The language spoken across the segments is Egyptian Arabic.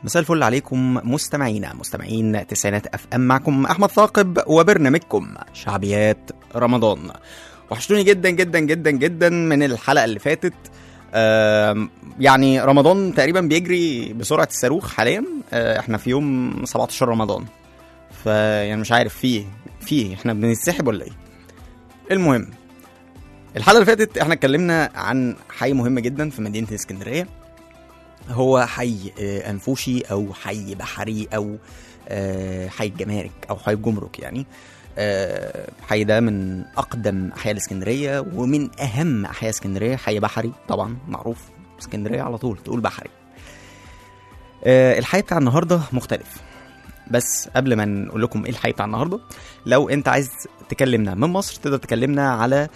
مساء الفل عليكم مستمعينا مستمعين تسعينات اف ام معكم احمد ثاقب وبرنامجكم شعبيات رمضان وحشتوني جدا جدا جدا جدا من الحلقه اللي فاتت آم، يعني رمضان تقريبا بيجري بسرعه الصاروخ حاليا آه، احنا في يوم 17 رمضان فيعني مش عارف فيه فيه احنا بنتسحب ولا ايه المهم الحلقه اللي فاتت احنا اتكلمنا عن حي مهم جدا في مدينه اسكندريه هو حي آه، انفوشي او حي بحري او آه، حي الجمارك او حي الجمرك يعني آه، حي ده من اقدم احياء الاسكندريه ومن اهم احياء اسكندريه حي بحري طبعا معروف اسكندريه على طول تقول بحري آه، الحي بتاع النهارده مختلف بس قبل ما نقول لكم ايه الحي بتاع النهارده لو انت عايز تكلمنا من مصر تقدر تكلمنا على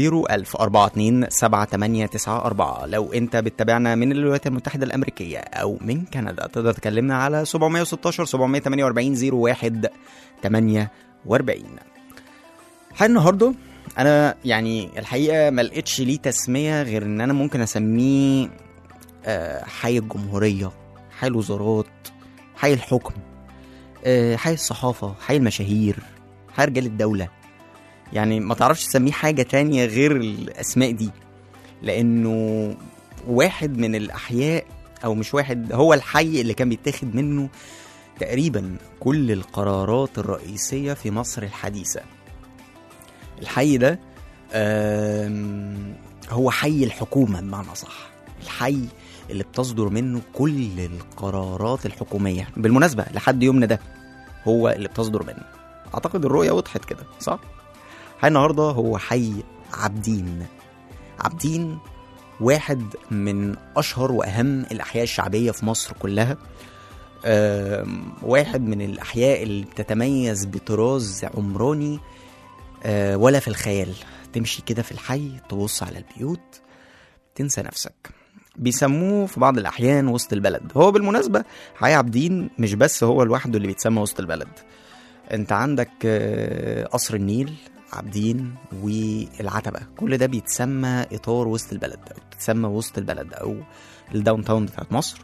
01042 لو انت بتتابعنا من الولايات المتحدة الأمريكية أو من كندا تقدر تكلمنا على 716 748 01 48 حي النهارده انا يعني الحقيقه ما لقيتش ليه تسميه غير ان انا ممكن اسميه آه، حي الجمهوريه حي الوزارات حي الحكم آه، حي الصحافه حي المشاهير حي رجال الدوله يعني ما تعرفش تسميه حاجه تانية غير الاسماء دي لانه واحد من الاحياء او مش واحد هو الحي اللي كان بيتاخد منه تقريبا كل القرارات الرئيسيه في مصر الحديثه الحي ده آم، هو حي الحكومه بمعنى صح الحي اللي بتصدر منه كل القرارات الحكوميه بالمناسبه لحد يومنا ده هو اللي بتصدر منه اعتقد الرؤيه وضحت كده صح حي النهارده هو حي عابدين عابدين واحد من اشهر واهم الاحياء الشعبيه في مصر كلها آم، واحد من الاحياء اللي بتتميز بطراز عمراني آه، ولا في الخيال تمشي كده في الحي تبص على البيوت تنسى نفسك بيسموه في بعض الأحيان وسط البلد هو بالمناسبة حي عابدين مش بس هو لوحده اللي بيتسمى وسط البلد انت عندك آه، قصر النيل عابدين والعتبة كل ده بيتسمى إطار وسط البلد أو بتتسمى وسط البلد أو الداون تاون بتاعت مصر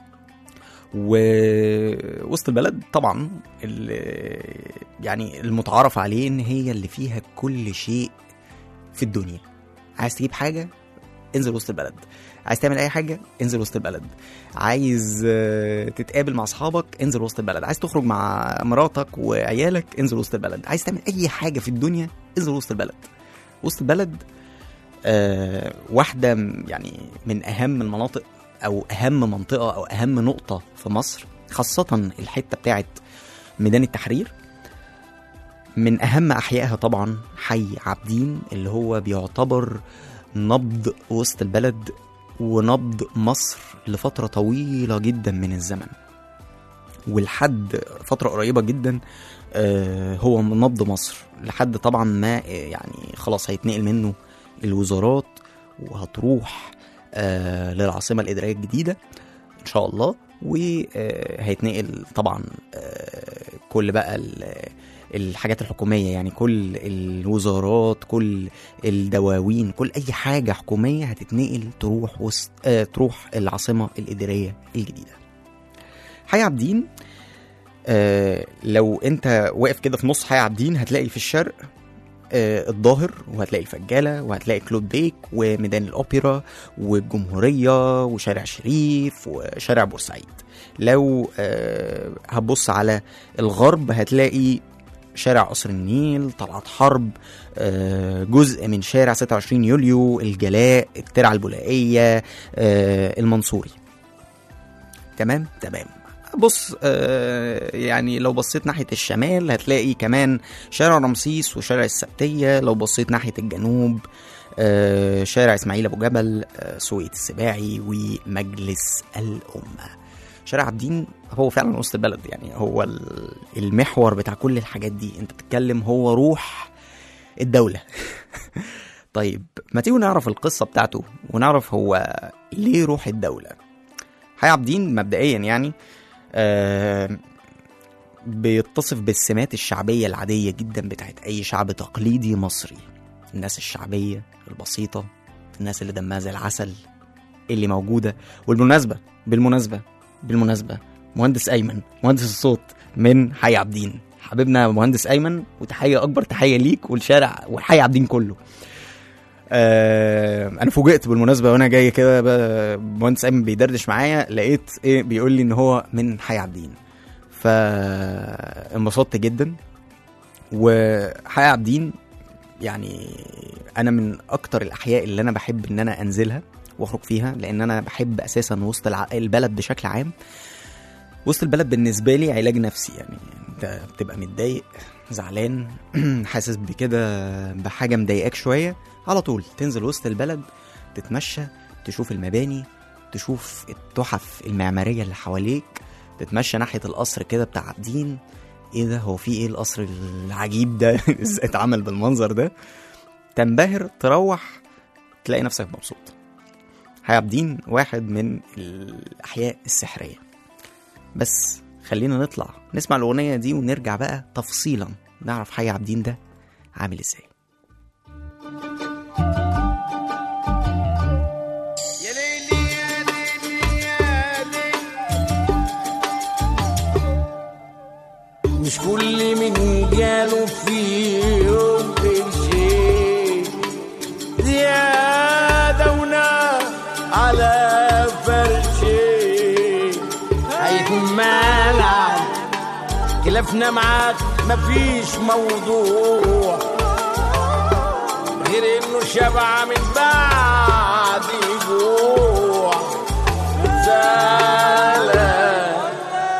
ووسط البلد طبعا اللي يعني المتعارف عليه ان هي اللي فيها كل شيء في الدنيا عايز تجيب حاجه انزل وسط البلد عايز تعمل اي حاجه انزل وسط البلد عايز آه، تتقابل مع اصحابك انزل وسط البلد عايز تخرج مع مراتك وعيالك انزل وسط البلد عايز تعمل اي حاجه في الدنيا انزل وسط البلد وسط البلد آه واحده م- يعني من اهم المناطق او اهم منطقه او اهم نقطه في مصر خاصه الحته بتاعت ميدان التحرير من اهم احيائها طبعا حي عابدين اللي هو بيعتبر نبض وسط البلد ونبض مصر لفتره طويله جدا من الزمن ولحد فتره قريبه جدا آه، هو من نبض مصر لحد طبعا ما آه، يعني خلاص هيتنقل منه الوزارات وهتروح آه، للعاصمه الاداريه الجديده ان شاء الله وهيتنقل طبعا آه، كل بقى ال- الحاجات الحكوميه يعني كل الوزارات كل الدواوين كل اي حاجه حكوميه هتتنقل تروح وسط آه تروح العاصمه الاداريه الجديده حي عابدين آه لو انت واقف كده في نص حي عابدين هتلاقي في الشرق آه الظاهر وهتلاقي الفجالة وهتلاقي كلوب بيك وميدان الأوبرا والجمهورية وشارع شريف وشارع بورسعيد لو آه هتبص على الغرب هتلاقي شارع قصر النيل طلعت حرب آه، جزء من شارع 26 يوليو الجلاء الترعة البولائية آه، المنصوري تمام تمام بص آه، يعني لو بصيت ناحية الشمال هتلاقي كمان شارع رمسيس وشارع السبتية لو بصيت ناحية الجنوب آه، شارع اسماعيل ابو جبل آه، سويت السباعي ومجلس الامه شارع عابدين هو فعلا وسط البلد يعني هو ال- المحور بتاع كل الحاجات دي انت بتتكلم هو روح الدوله طيب ما تيجوا نعرف القصه بتاعته ونعرف هو ليه روح الدوله حي عابدين مبدئيا يعني آه بيتصف بالسمات الشعبيه العاديه جدا بتاعت اي شعب تقليدي مصري الناس الشعبيه البسيطه الناس اللي دمها زي العسل اللي موجوده والمناسبه بالمناسبه بالمناسبه مهندس ايمن مهندس الصوت من حي عابدين حبيبنا مهندس ايمن وتحيه اكبر تحيه ليك والشارع وحي عابدين كله آه انا فوجئت بالمناسبه وانا جاي كده ب- مهندس ايمن بيدردش معايا لقيت ايه بيقول لي ان هو من حي عابدين فانبسطت جدا وحي عابدين يعني انا من اكتر الاحياء اللي انا بحب ان انا انزلها واخرج فيها لان انا بحب اساسا وسط الع... البلد بشكل عام وسط البلد بالنسبه لي علاج نفسي يعني انت بتبقى متضايق زعلان حاسس بكده بحاجه مضايقاك شويه على طول تنزل وسط البلد تتمشى تشوف المباني تشوف التحف المعماريه اللي حواليك تتمشى ناحيه القصر كده بتاع عابدين ايه ده هو في ايه القصر العجيب ده ازاي اتعمل بالمنظر ده تنبهر تروح تلاقي نفسك مبسوط حي عابدين واحد من الاحياء السحريه بس خلينا نطلع نسمع الاغنيه دي ونرجع بقى تفصيلا نعرف حي عابدين ده عامل ازاي يا ليلي يا ليلي يا ليلي مش كل من جاله في يوم شيء زيادة ونار على فرشي هيكون مالك خلافنا معاك مفيش موضوع غير انه شبع من بعد جوع زعلان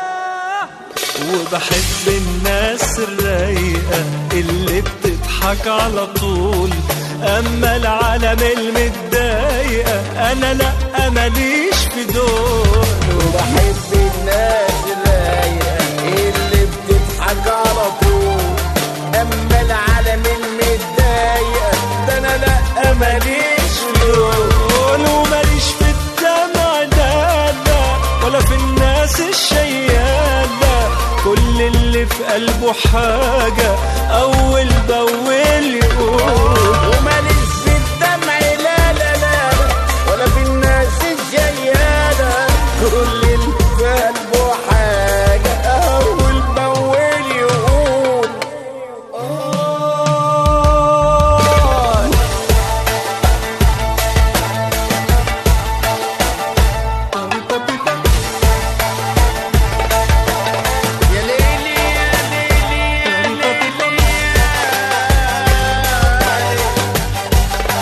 وبحب الناس الرايقة اللي بتضحك على طول أما العالم المتضايقة أنا لأ ماليش في دول وبحب الناس الرايقة اللي بتضحك على طول اما العالم المتضايقة ده انا لا ماليش في دول وماليش في الدمع لا لا ولا في الناس الشيالة كل اللي في قلبه حاجة أول بأول يقول وماليش في الدمع لا لا لا ولا في الناس الجيالة كل اللي في قلبه حاجة أول بأول يقول آه يا ليلي يا ليلي يا ليلي يا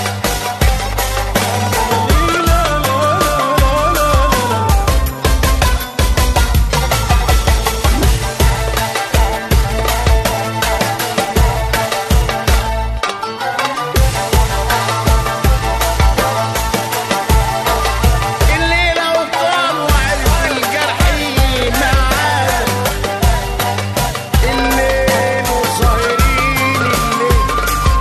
اللي لو طال وعرف الجرح معاه الليل وصايرين الليل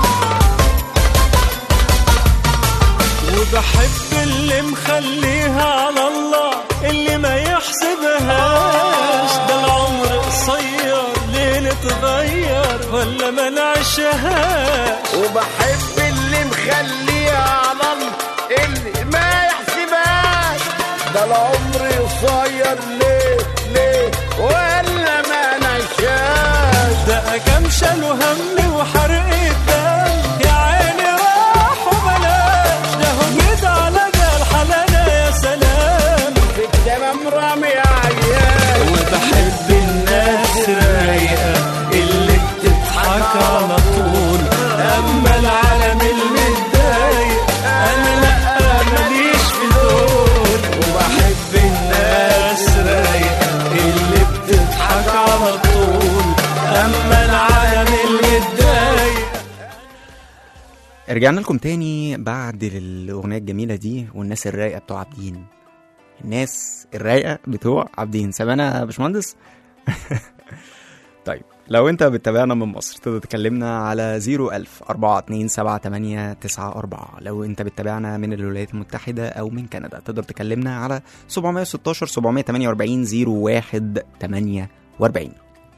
وبحب اللي مخليها على الله اللي ما يحسبهاش ده العمر قصير ليه نتغير ولا ما نعيشهاش وبحب اللي مخليها على الله اللي ما يحسبهاش ده العمر قصير ليه ليه ولا ما نعيشهاش ده كام شالوا هم وحرق الدم يا عيني راح وبلاش ده هم كده على جال حلانا يا سلام في التمام رامي عيال وبحب الناس الرايقة اللي بتضحك على طول أما العالم المتضايق أنا لأ ماليش في دول وبحب الناس الرايقة اللي بتضحك على طول أما العالم المتضايق رجعنا لكم تاني بعد الاغنيه الجميله دي والناس الرايقه بتوع عابدين الناس الرايقه بتوع عابدين سامعنا يا باشمهندس طيب لو انت بتتابعنا من مصر تقدر تكلمنا على 01000 427 لو انت بتتابعنا من الولايات المتحدة او من كندا تقدر تكلمنا على 716 748 0148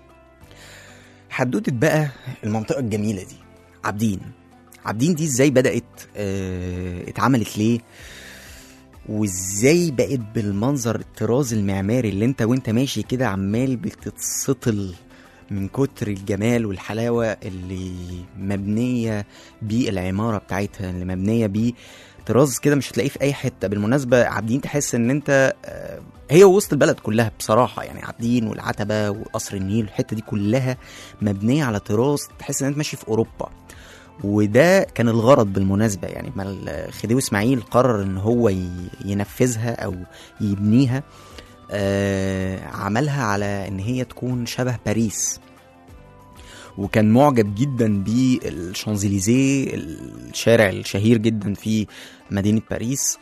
حدوتة بقى المنطقة الجميلة دي عابدين عابدين دي ازاي بدأت اه اتعملت ليه وازاي بقت بالمنظر الطراز المعماري اللي انت وانت ماشي كده عمال بتتسطل من كتر الجمال والحلاوة اللي مبنية بالعمارة بتاعتها اللي مبنية بيه طراز كده مش هتلاقيه في اي حته بالمناسبه عابدين تحس ان انت آه، هي وسط البلد كلها بصراحه يعني عابدين والعتبه وقصر النيل الحته دي كلها مبنيه على طراز تحس ان انت ماشي في اوروبا وده كان الغرض بالمناسبه يعني ما الخديوي اسماعيل قرر ان هو ي- ينفذها او يبنيها آه عملها على ان هي تكون شبه باريس وكان معجب جدا بالشانزليزيه الشارع الشهير جدا في مدينه باريس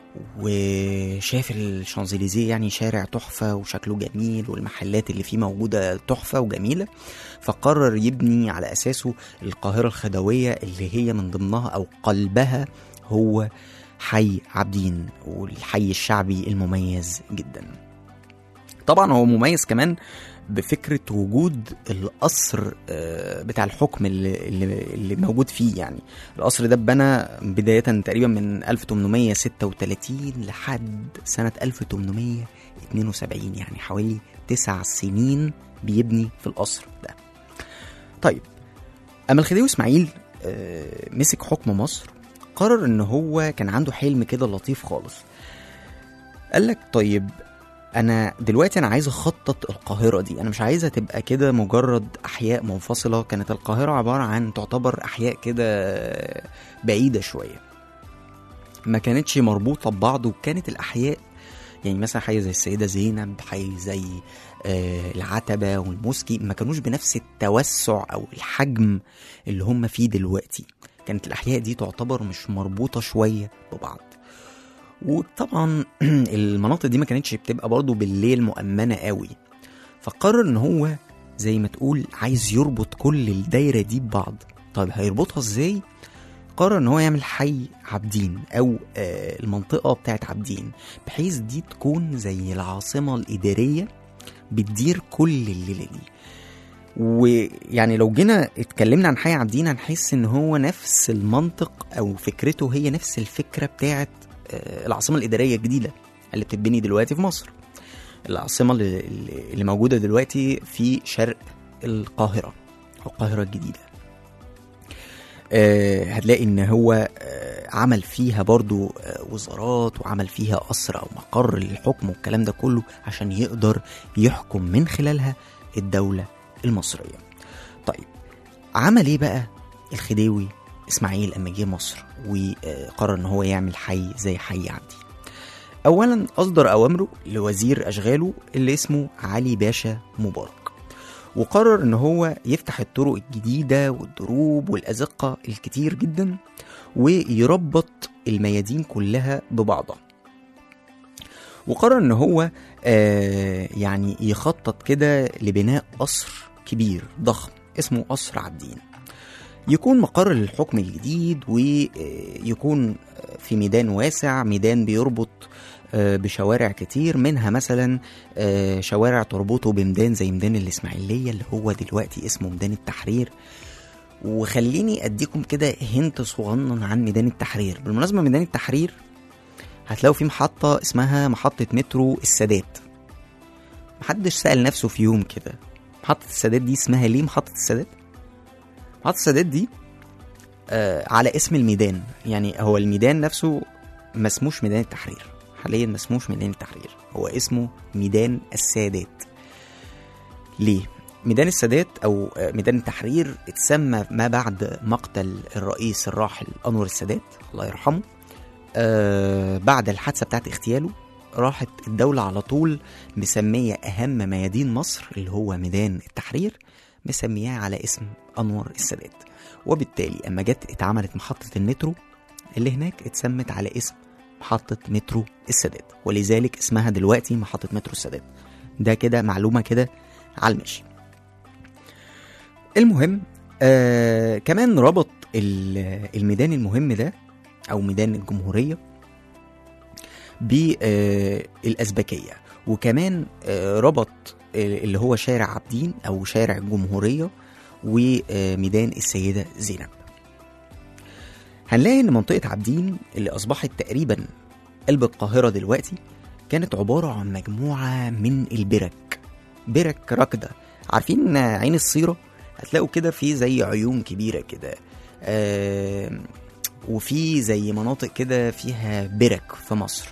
وشاف الشانزليزيه يعني شارع تحفه وشكله جميل والمحلات اللي فيه موجوده تحفه وجميله فقرر يبني على اساسه القاهره الخدويه اللي هي من ضمنها او قلبها هو حي عابدين والحي الشعبي المميز جدا طبعا هو مميز كمان بفكره وجود القصر آه، بتاع الحكم اللي, اللي, اللي موجود فيه يعني القصر ده اتبنى بدايه تقريبا من 1836 لحد سنه 1872 يعني حوالي تسع سنين بيبني في القصر ده طيب اما الخديوي اسماعيل آه، مسك حكم مصر قرر ان هو كان عنده حلم كده لطيف خالص قال لك طيب انا دلوقتي انا عايز اخطط القاهره دي انا مش عايزها تبقى كده مجرد احياء منفصله كانت القاهره عباره عن تعتبر احياء كده بعيده شويه ما كانتش مربوطه ببعض وكانت الاحياء يعني مثلا حي زي السيده زينب حي زي آه، العتبه والموسكي ما كانوش بنفس التوسع او الحجم اللي هم فيه دلوقتي كانت الاحياء دي تعتبر مش مربوطه شويه ببعض وطبعا المناطق دي ما كانتش بتبقى برضه بالليل مؤمنه قوي فقرر ان هو زي ما تقول عايز يربط كل الدايره دي ببعض طيب هيربطها ازاي قرر ان هو يعمل حي عابدين او آه، المنطقه بتاعت عابدين بحيث دي تكون زي العاصمه الاداريه بتدير كل الليله دي ويعني لو جينا اتكلمنا عن حي عابدين هنحس ان هو نفس المنطق او فكرته هي نفس الفكره بتاعت آه، العاصمه الاداريه الجديده اللي بتتبني دلوقتي في مصر العاصمه اللي, اللي موجوده دلوقتي في شرق القاهره أو القاهره الجديده آه، هتلاقي ان هو آه، عمل فيها برضو آه، وزارات وعمل فيها قصر او مقر للحكم والكلام ده كله عشان يقدر يحكم من خلالها الدولة المصرية طيب عمل ايه بقى الخديوي اسماعيل اما جه مصر وقرر ان هو يعمل حي زي حي عبدي اولا اصدر اوامره لوزير اشغاله اللي اسمه علي باشا مبارك وقرر ان هو يفتح الطرق الجديده والدروب والازقه الكتير جدا ويربط الميادين كلها ببعضها وقرر ان هو آه يعني يخطط كده لبناء قصر كبير ضخم اسمه قصر عابدين يكون مقر للحكم الجديد ويكون في ميدان واسع ميدان بيربط آه، بشوارع كتير منها مثلا آه، شوارع تربطه بميدان زي ميدان الإسماعيلية اللي هو دلوقتي اسمه ميدان التحرير وخليني أديكم كده هنت صغنن عن ميدان التحرير بالمناسبة ميدان التحرير هتلاقوا فيه محطة اسمها محطة مترو السادات محدش سأل نفسه في يوم كده محطة السادات دي اسمها ليه محطة السادات؟ محطة السادات دي آه على اسم الميدان يعني هو الميدان نفسه ما اسموش ميدان التحرير حاليا ما اسموش ميدان التحرير هو اسمه ميدان السادات ليه؟ ميدان السادات او آه، ميدان التحرير اتسمى ما بعد مقتل الرئيس الراحل انور السادات الله يرحمه آه بعد الحادثه بتاعت اغتياله راحت الدولة على طول مسمية أهم ميادين مصر اللي هو ميدان التحرير مسمياه على اسم أنور السادات وبالتالي أما جت اتعملت محطة المترو اللي هناك اتسمت على اسم محطة مترو السادات ولذلك اسمها دلوقتي محطة مترو السادات ده كده معلومة كده على المشي المهم آه كمان ربط ال- الميدان المهم ده أو ميدان الجمهورية بالأزبكية وكمان آه، ربط آه، اللي هو شارع عابدين أو شارع الجمهورية وميدان السيدة زينب هنلاقي إن منطقة عابدين اللي أصبحت تقريبا قلب القاهرة دلوقتي كانت عبارة عن مجموعة من البرك برك راكدة عارفين عين الصيرة هتلاقوا كده في زي عيون كبيرة كده آه وفي زي مناطق كده فيها برك في مصر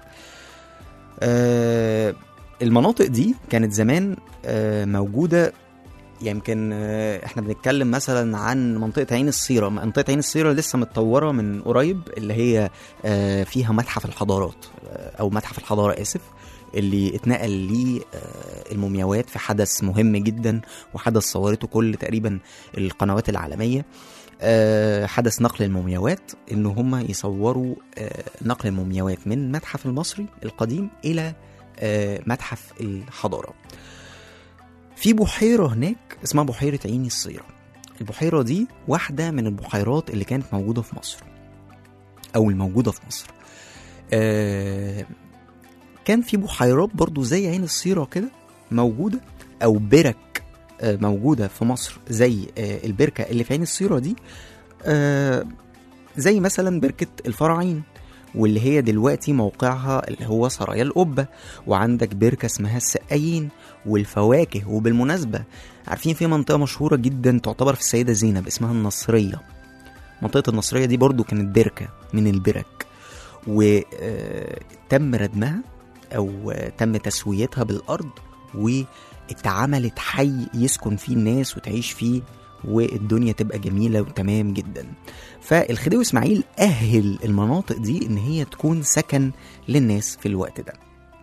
آه المناطق دي كانت زمان آه موجودة يمكن آه، احنا بنتكلم مثلا عن منطقة عين الصيرة منطقة عين الصيرة لسه متطورة من قريب اللي هي آه، فيها متحف الحضارات آه، او متحف الحضارة اسف اللي اتنقل ليه آه، المومياوات في حدث مهم جدا وحدث صورته كل تقريبا القنوات العالمية آه، حدث نقل المومياوات ان هم يصوروا آه، نقل المومياوات من المتحف المصري القديم الى آه، متحف الحضارة في بحيرة هناك اسمها بحيرة عين الصيرة البحيرة دي واحدة من البحيرات اللي كانت موجودة في مصر أو الموجودة في مصر آه كان في بحيرات برضو زي عين الصيرة كده موجودة أو برك آه موجودة في مصر زي آه البركة اللي في عين الصيرة دي آه زي مثلا بركة الفراعين واللي هي دلوقتي موقعها اللي هو سرايا القبة وعندك بركة اسمها السقايين والفواكه وبالمناسبة عارفين في منطقة مشهورة جدا تعتبر في السيدة زينب اسمها النصرية منطقة النصرية دي برضو كانت بركة من البرك وتم ردمها أو آه، تم تسويتها بالأرض واتعملت حي يسكن فيه الناس وتعيش فيه والدنيا تبقى جميلة وتمام جدا فالخديوي إسماعيل أهل المناطق دي إن هي تكون سكن للناس في الوقت ده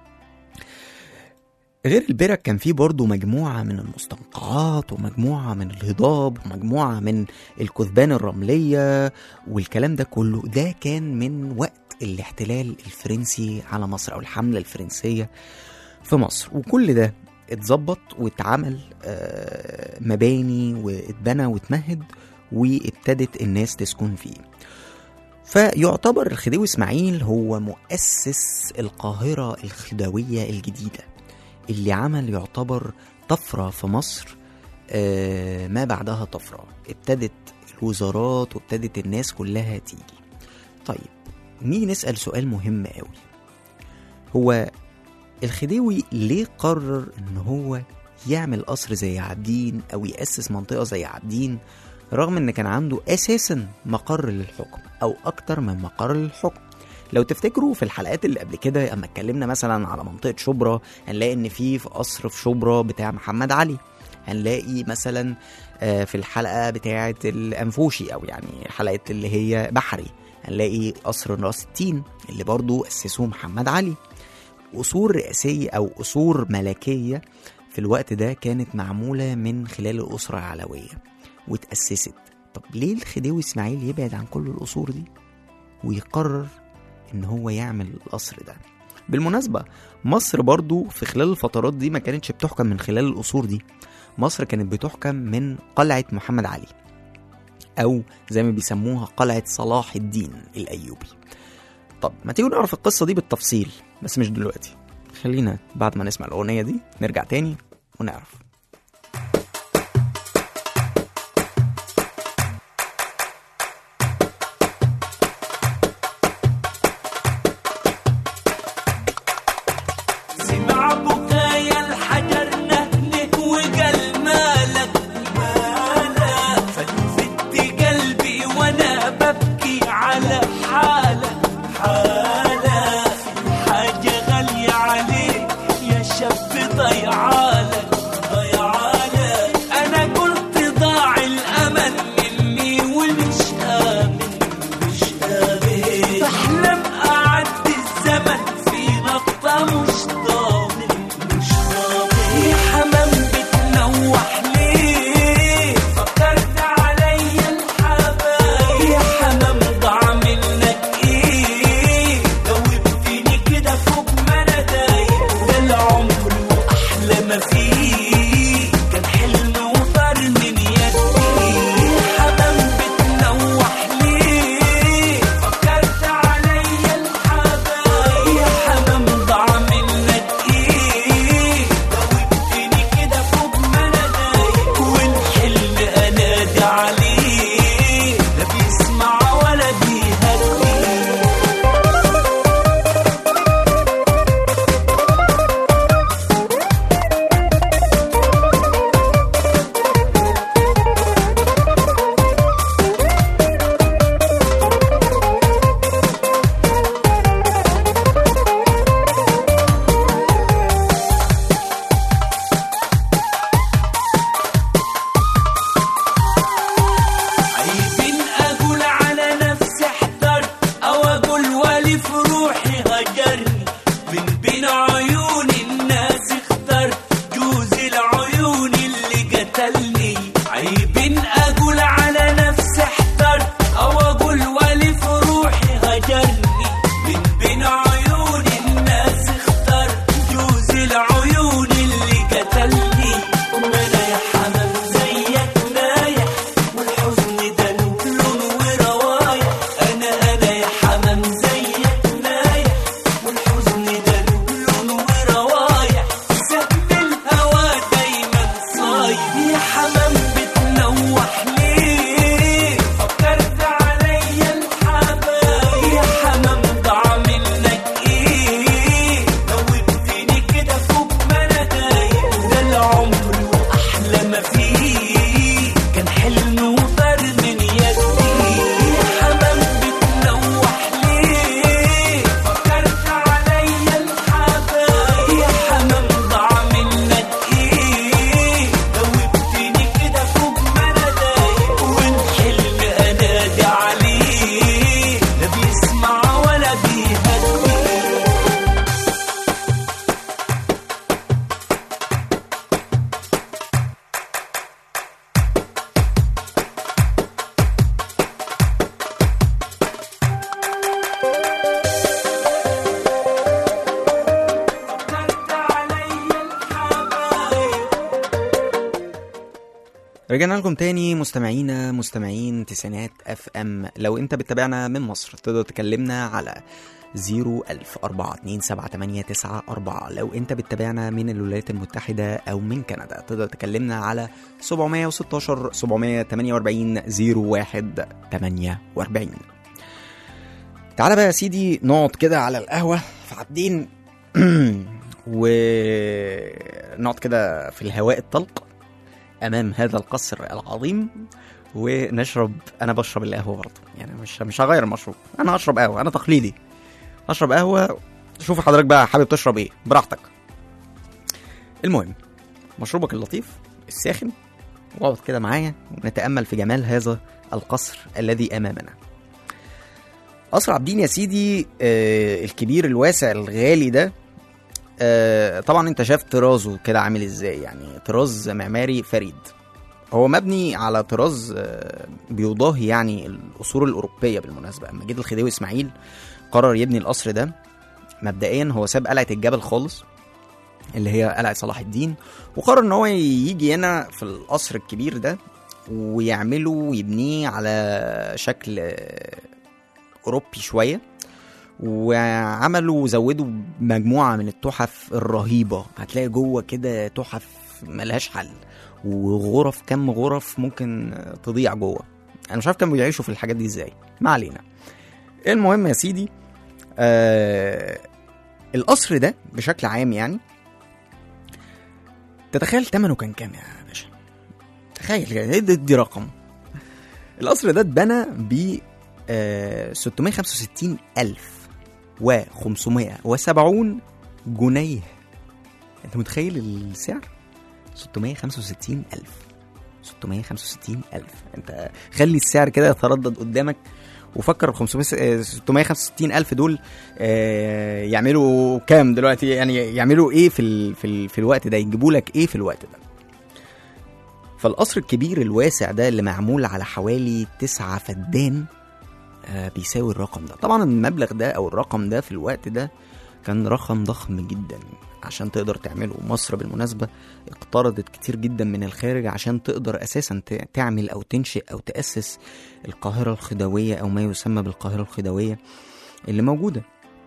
غير البرك كان في برضه مجموعة من المستنقعات ومجموعة من الهضاب ومجموعة من الكثبان الرملية والكلام ده كله ده كان من وقت الاحتلال الفرنسي على مصر أو الحملة الفرنسية في مصر وكل ده اتظبط واتعمل آه، مباني واتبنى واتمهد وابتدت الناس تسكن فيه فيعتبر الخديوي اسماعيل هو مؤسس القاهرة الخديوية الجديدة اللي عمل يعتبر طفرة في مصر آه، ما بعدها طفرة ابتدت الوزارات وابتدت الناس كلها تيجي طيب نيجي نسأل سؤال مهم قوي هو الخديوي ليه قرر ان هو يعمل قصر زي عابدين او يأسس منطقة زي عابدين رغم ان كان عنده اساسا مقر للحكم او اكتر من مقر للحكم لو تفتكروا في الحلقات اللي قبل كده اما اتكلمنا مثلا على منطقة شبرا هنلاقي ان في في قصر في شبرا بتاع محمد علي هنلاقي مثلا آه، في الحلقة بتاعة الأنفوشي أو يعني حلقة اللي هي بحري هنلاقي قصر راس التين اللي برضو أسسه محمد علي قصور رئاسية أو قصور ملكية في الوقت ده كانت معمولة من خلال الأسرة العلوية واتأسست طب ليه الخديوي إسماعيل يبعد عن كل القصور دي ويقرر إن هو يعمل القصر ده بالمناسبة مصر برضو في خلال الفترات دي ما كانتش بتحكم من خلال القصور دي مصر كانت بتحكم من قلعة محمد علي أو زي ما بيسموها قلعة صلاح الدين الأيوبي طب ما تيجوا نعرف القصة دي بالتفصيل بس مش دلوقتي خلينا بعد ما نسمع الأغنية دي نرجع تاني ونعرف سمع بكايا الحجر نهنه وقال مالك مالك فلفت قلبي وانا ببكي على حالك حالك حاجة غالية عليك يا شاب ضيعالك ضيعالك انا قلت ضاع الامل مني ومش امن مش امن بحلم اعدي الزمن في نقطة مش ضامن مش ضامن يا حمام بتنوح ليه فكرت عليا الحبايب يا حمام ضاع منك ايه جاوبتني كده فوق ما انا دايق ده العمر واحلى بين عيون الناس اخترت جوز العيون اللي قتلني عيب إن اقول على نفسي احترت او اقول والف روحي هجرني من بين عيون الناس اخترت جوز العيون اللي قتلني وانا يا حمام زيك نايح والحزن ده له لون وروايح انا انا يا حمام زيك نايح والحزن ده له لون وروايح سهم الهوى دايما صايم يا حمام بتنوح ليه فكرت عليا الحبايب يا حمام ضاع منك ايه دوبتني كده فوق ما انا دايق ده العمر واحلى ما فيه كان حلم وطار من يدي يا حمام بتنوح ليه فكرت عليا الحبايب يا حمام ضاع منك ايه دوبتني كده فوق ما انا دايق والحلم انادي عليه لا بيسمع ولا بيهدي فكرت عليا الحبايب رجعنا لكم تاني مستمعينا مستمعين تسعينات اف ام لو انت بتتابعنا من مصر تقدر تكلمنا على 01000 4278994 لو انت بتتابعنا من الولايات المتحدة او من كندا تقدر تكلمنا على 716 748 0148 تعالى بقى يا سيدي نقعد كده على القهوة في عابدين ونقعد كده في الهواء الطلق امام هذا القصر العظيم ونشرب انا بشرب القهوه برضه يعني مش مش هغير المشروب انا هشرب قهوه انا تقليدي اشرب قهوه شوف حضرتك بقى حابب تشرب ايه براحتك المهم مشروبك اللطيف الساخن واقعد كده معايا ونتامل في جمال هذا القصر الذي امامنا قصر عابدين يا سيدي آه الكبير الواسع الغالي ده آه، طبعا انت شايف طرازه كده عامل ازاي يعني طراز معماري فريد هو مبني على طراز آه، بيضاهي يعني القصور الاوروبيه بالمناسبه اما جه الخديوي اسماعيل قرر يبني القصر ده مبدئيا هو ساب قلعه الجبل خالص اللي هي قلعه صلاح الدين وقرر ان هو يجي هنا في القصر الكبير ده ويعمله ويبنيه على شكل آه، اوروبي شويه وعملوا وزودوا مجموعة من التحف الرهيبة هتلاقي جوه كده تحف ملهاش حل وغرف كم غرف ممكن تضيع جوه انا مش عارف كانوا بيعيشوا في الحاجات دي ازاي ما علينا المهم يا سيدي آه القصر ده بشكل عام يعني تتخيل ثمنه كان كام يا باشا تخيل كده، ادي ادي رقم القصر ده اتبنى ب آه 665 ألف و 570 جنيه انت متخيل السعر 665 ألف 665 ألف انت خلي السعر كده يتردد قدامك وفكر ال 500 آه، 665 ألف دول آه، يعملوا كام دلوقتي يعني يعملوا ايه في ال... في, ال... في الوقت ده يجيبوا لك ايه في الوقت ده فالقصر الكبير الواسع ده اللي معمول على حوالي تسعة فدان آه، بيساوي الرقم ده طبعا المبلغ ده او الرقم ده في الوقت ده كان رقم ضخم جدا عشان تقدر تعمله مصر بالمناسبة اقترضت كتير جدا من الخارج عشان تقدر اساسا ت- تعمل او تنشئ او تأسس القاهرة الخديوية او ما يسمى بالقاهرة الخديوية اللي موجودة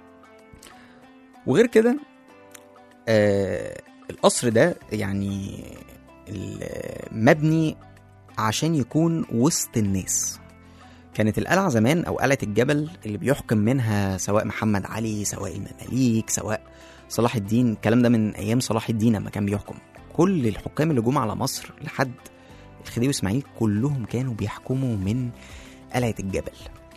وغير كده آه القصر ده يعني ال- مبني عشان يكون وسط الناس كانت القلعة زمان أو قلعة الجبل اللي بيحكم منها سواء محمد علي سواء المماليك سواء صلاح الدين الكلام ده من أيام صلاح الدين لما كان بيحكم كل الحكام اللي جم على مصر لحد الخديوي إسماعيل كلهم كانوا بيحكموا من قلعة الجبل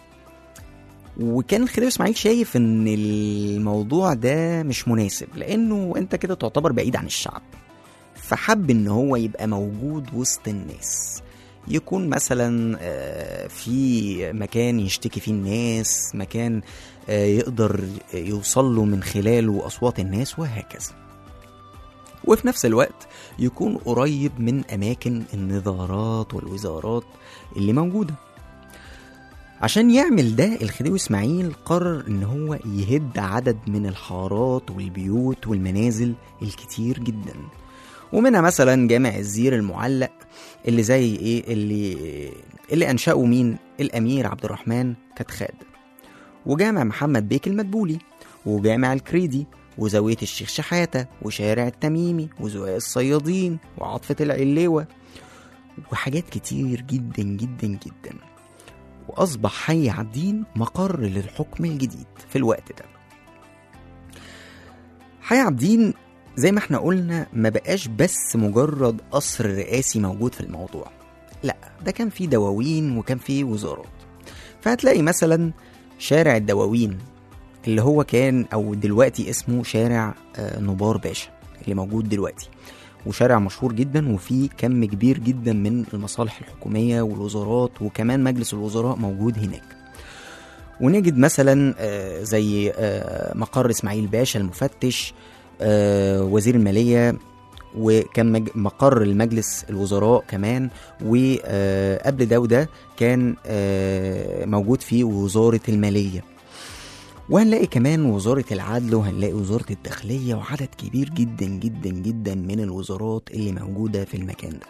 وكان الخديوي إسماعيل شايف إن الموضوع ده مش مناسب لأنه أنت كده تعتبر بعيد عن الشعب فحب إن هو يبقى موجود وسط الناس يكون مثلا آه، في مكان يشتكي فيه الناس مكان آه، يقدر يوصل له من خلاله أصوات الناس وهكذا وفي نفس الوقت يكون قريب من أماكن النظارات والوزارات اللي موجودة عشان يعمل ده الخديوي إسماعيل قرر إن هو يهد عدد من الحارات والبيوت والمنازل الكتير جدا ومنها مثلا جامع الزير المعلق اللي زي ايه اللي اللي انشأه مين الامير عبد الرحمن كتخاد وجامع محمد بيك المدبولي وجامع الكريدي وزاوية الشيخ شحاتة وشارع التميمي وزوايا الصيادين وعطفة العليوة وحاجات كتير جدا جدا جدا وأصبح حي عابدين مقر للحكم الجديد في الوقت ده حي عابدين زي ما احنا قلنا ما بقاش بس مجرد قصر رئاسي موجود في الموضوع لا ده كان فيه دواوين وكان فيه وزارات فهتلاقي مثلا شارع الدواوين اللي هو كان او دلوقتي اسمه شارع آه، نبار باشا اللي موجود دلوقتي وشارع مشهور جدا وفيه كم كبير جدا من المصالح الحكومية والوزارات وكمان مجلس الوزراء موجود هناك ونجد مثلا آه، زي آه، مقر اسماعيل باشا المفتش آه، وزير المالية وكان مج- مقر المجلس الوزراء كمان وقبل ده وده كان آه، موجود فيه وزارة المالية وهنلاقي كمان وزارة العدل وهنلاقي وزارة الداخلية وعدد كبير جدا جدا جدا من الوزارات اللي موجودة في المكان ده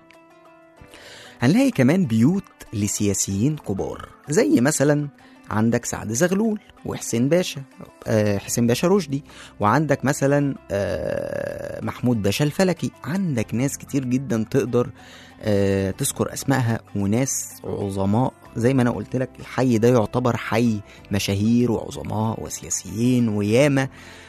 هنلاقي كمان بيوت لسياسيين كبار زي مثلا عندك سعد زغلول وحسين باشا آه، حسين باشا رشدي وعندك مثلا آه، محمود باشا الفلكي عندك ناس كتير جدا تقدر آه، تذكر اسمائها وناس عظماء زي ما انا قلت لك الحي ده يعتبر حي مشاهير وعظماء وسياسيين وياما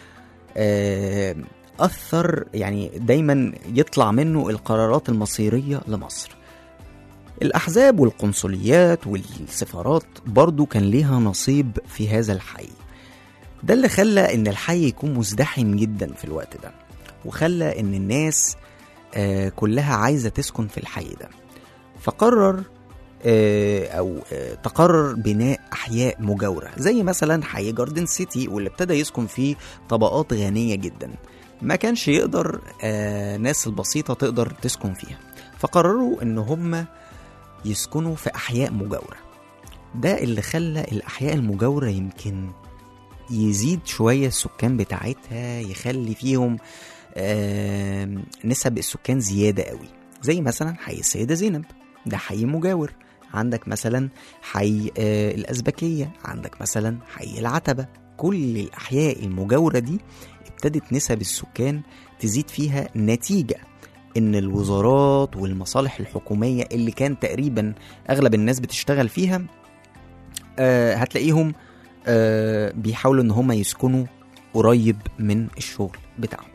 آه، اثر يعني دايما يطلع منه القرارات المصيريه لمصر الأحزاب والقنصليات والسفارات برضو كان ليها نصيب في هذا الحي ده اللي خلى إن الحي يكون مزدحم جدا في الوقت ده وخلى إن الناس آه، كلها عايزة تسكن في الحي ده فقرر آه، أو آه، تقرر بناء أحياء مجاورة زي مثلا حي جاردن سيتي واللي ابتدى يسكن فيه طبقات غنية جدا ما كانش يقدر آه، ناس البسيطة تقدر تسكن فيها فقرروا إن هم يسكنوا في أحياء مجاورة ده اللي خلى الأحياء المجاورة يمكن يزيد شوية السكان بتاعتها يخلي فيهم آم، نسب السكان زيادة قوي زي مثلا حي السيدة زينب ده حي مجاور عندك مثلا حي آه، الأزبكية عندك مثلا حي العتبة كل الأحياء المجاورة دي ابتدت نسب السكان تزيد فيها نتيجة ان الوزارات والمصالح الحكوميه اللي كان تقريبا اغلب الناس بتشتغل فيها آه هتلاقيهم آه بيحاولوا ان هم يسكنوا قريب من الشغل بتاعهم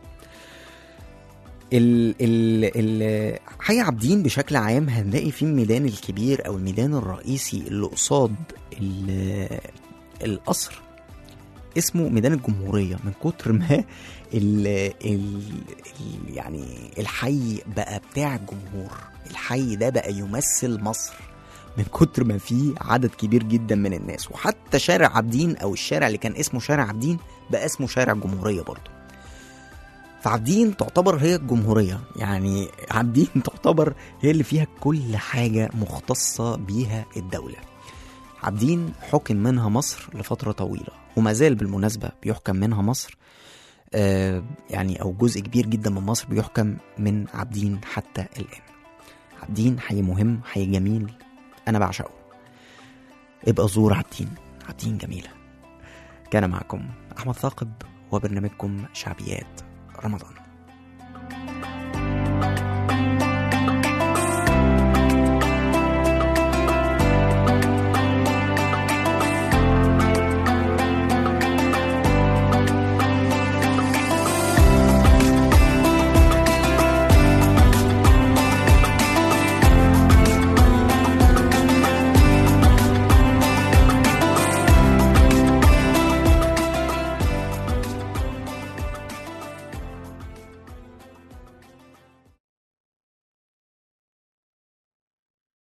ال ال ال حي عابدين بشكل عام هنلاقي فيه الميدان الكبير او الميدان الرئيسي اللي قصاد ال- القصر اسمه ميدان الجمهورية من كتر ما ال ال ال يعني الحي بقى بتاع الجمهور الحي ده بقى يمثل مصر من كتر ما فيه عدد كبير جدا من الناس وحتى شارع عابدين او الشارع اللي كان اسمه شارع عابدين بقى اسمه شارع الجمهورية برضه فعابدين تعتبر هي الجمهورية يعني عابدين تعتبر هي اللي فيها كل حاجة مختصة بيها الدولة عابدين حكم منها مصر لفترة طويلة وما زال بالمناسبة بيحكم منها مصر آه يعني أو جزء كبير جدا من مصر بيحكم من عابدين حتى الآن عابدين حي مهم حي جميل أنا بعشقه ابقى زور عابدين عابدين جميلة كان معكم أحمد ثاقب وبرنامجكم شعبيات رمضان